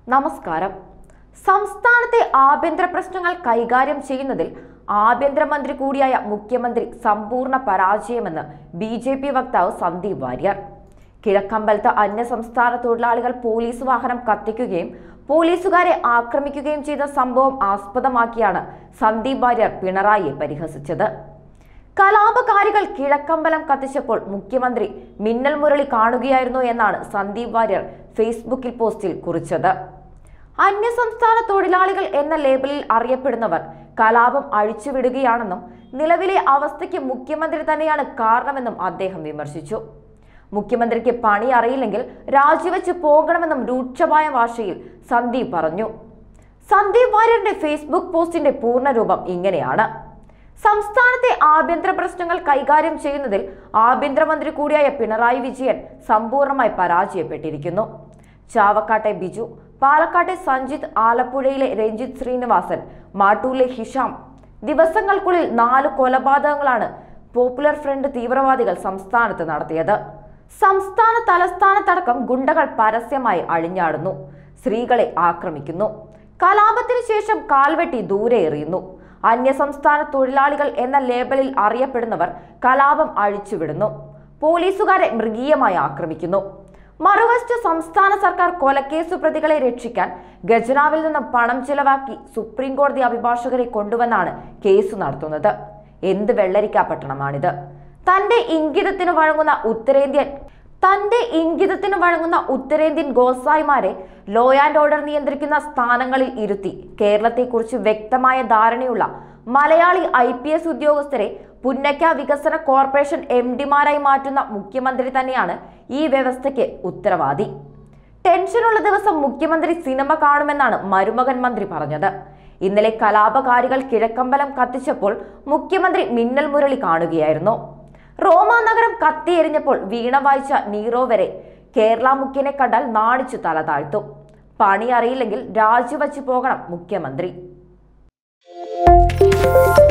നമസ്കാരം സംസ്ഥാനത്തെ ആഭ്യന്തര പ്രശ്നങ്ങൾ കൈകാര്യം ചെയ്യുന്നതിൽ ആഭ്യന്തരമന്ത്രി കൂടിയായ മുഖ്യമന്ത്രി സമ്പൂർണ്ണ പരാജയമെന്ന് ബി ജെ പി വക്താവ് സന്ദീപ് വാര്യർ കിഴക്കമ്പലത്ത് അന്യസംസ്ഥാന തൊഴിലാളികൾ പോലീസ് വാഹനം കത്തിക്കുകയും പോലീസുകാരെ ആക്രമിക്കുകയും ചെയ്ത സംഭവം ആസ്പദമാക്കിയാണ് സന്ദീപ് വാര്യർ പിണറായിയെ പരിഹസിച്ചത് കലാപകാരികൾ കിഴക്കമ്പലം കത്തിച്ചപ്പോൾ മുഖ്യമന്ത്രി മിന്നൽ മുരളി കാണുകയായിരുന്നു എന്നാണ് സന്ദീപ് വാര്യർ ഫേസ്ബുക്കിൽ പോസ്റ്റിൽ കുറിച്ചത് അന്യസംസ്ഥാന തൊഴിലാളികൾ എന്ന ലേബലിൽ അറിയപ്പെടുന്നവർ കലാപം അഴിച്ചുവിടുകയാണെന്നും നിലവിലെ അവസ്ഥയ്ക്ക് മുഖ്യമന്ത്രി തന്നെയാണ് കാരണമെന്നും അദ്ദേഹം വിമർശിച്ചു മുഖ്യമന്ത്രിക്ക് പണി അറിയില്ലെങ്കിൽ രാജിവെച്ച് പോകണമെന്നും രൂക്ഷമായ ഭാഷയിൽ സന്ദീപ് പറഞ്ഞു സന്ദീപ് വാര്യരുടെ ഫേസ്ബുക്ക് പോസ്റ്റിന്റെ പൂർണ്ണരൂപം ഇങ്ങനെയാണ് സംസ്ഥാനത്തെ ആഭ്യന്തര പ്രശ്നങ്ങൾ കൈകാര്യം ചെയ്യുന്നതിൽ ആഭ്യന്തരമന്ത്രി കൂടിയായ പിണറായി വിജയൻ സമ്പൂർണ്ണമായി പരാജയപ്പെട്ടിരിക്കുന്നു ചാവക്കാട്ടെ ബിജു പാലക്കാട്ടെ സഞ്ജിത്ത് ആലപ്പുഴയിലെ രഞ്ജിത്ത് ശ്രീനിവാസൻ മാട്ടൂരിലെ ഹിഷാം ദിവസങ്ങൾക്കുള്ളിൽ നാല് കൊലപാതകങ്ങളാണ് പോപ്പുലർ ഫ്രണ്ട് തീവ്രവാദികൾ സംസ്ഥാനത്ത് നടത്തിയത് സംസ്ഥാന തലസ്ഥാനത്തടക്കം ഗുണ്ടകൾ പരസ്യമായി അഴിഞ്ഞാടുന്നു സ്ത്രീകളെ ആക്രമിക്കുന്നു കലാപത്തിന് ശേഷം കാൽവെട്ടി ദൂരെ എറിയുന്നു അന്യസംസ്ഥാന തൊഴിലാളികൾ എന്ന ലേബലിൽ അറിയപ്പെടുന്നവർ കലാപം അഴിച്ചുവിടുന്നു പോലീസുകാരെ മൃഗീയമായി ആക്രമിക്കുന്നു മറുവശത്ത് സംസ്ഥാന സർക്കാർ കൊലക്കേസ് പ്രതികളെ രക്ഷിക്കാൻ ഖജനാവിൽ നിന്നും പണം ചിലവാക്കി സുപ്രീം കോടതി അഭിഭാഷകരെ കൊണ്ടുവന്നാണ് കേസ് നടത്തുന്നത് എന്ത് വെള്ളരിക്കാ പട്ടണമാണിത് തന്റെ ഇംഗിതത്തിന് വഴങ്ങുന്ന ഉത്തരേന്ത്യൻ തന്റെ ഇംഗിതത്തിന് വഴങ്ങുന്ന ഉത്തരേന്ത്യൻ ഗോസായിമാരെ ലോ ആൻഡ് ഓർഡർ നിയന്ത്രിക്കുന്ന സ്ഥാനങ്ങളിൽ ഇരുത്തി കേരളത്തെക്കുറിച്ച് വ്യക്തമായ ധാരണയുള്ള മലയാളി ഐ പി എസ് ഉദ്യോഗസ്ഥരെ പുന്നക്ക വികസന കോർപ്പറേഷൻ എം ഡിമാരായി മാറ്റുന്ന മുഖ്യമന്ത്രി തന്നെയാണ് ഈ വ്യവസ്ഥയ്ക്ക് ഉത്തരവാദി ടെൻഷനുള്ള ദിവസം മുഖ്യമന്ത്രി സിനിമ കാണുമെന്നാണ് മരുമകൻ മന്ത്രി പറഞ്ഞത് ഇന്നലെ കലാപകാരികൾ കിഴക്കമ്പലം കത്തിച്ചപ്പോൾ മുഖ്യമന്ത്രി മിന്നൽ മുരളി കാണുകയായിരുന്നു റോമ നഗരം കത്തിയെരിഞ്ഞപ്പോൾ വീണ വായിച്ച നീറോ വരെ കേരള മുഖ്യനെ കണ്ടാൽ നാണിച്ചു തല താഴ്ത്തും പണി അറിയില്ലെങ്കിൽ രാജിവച്ചു പോകണം മുഖ്യമന്ത്രി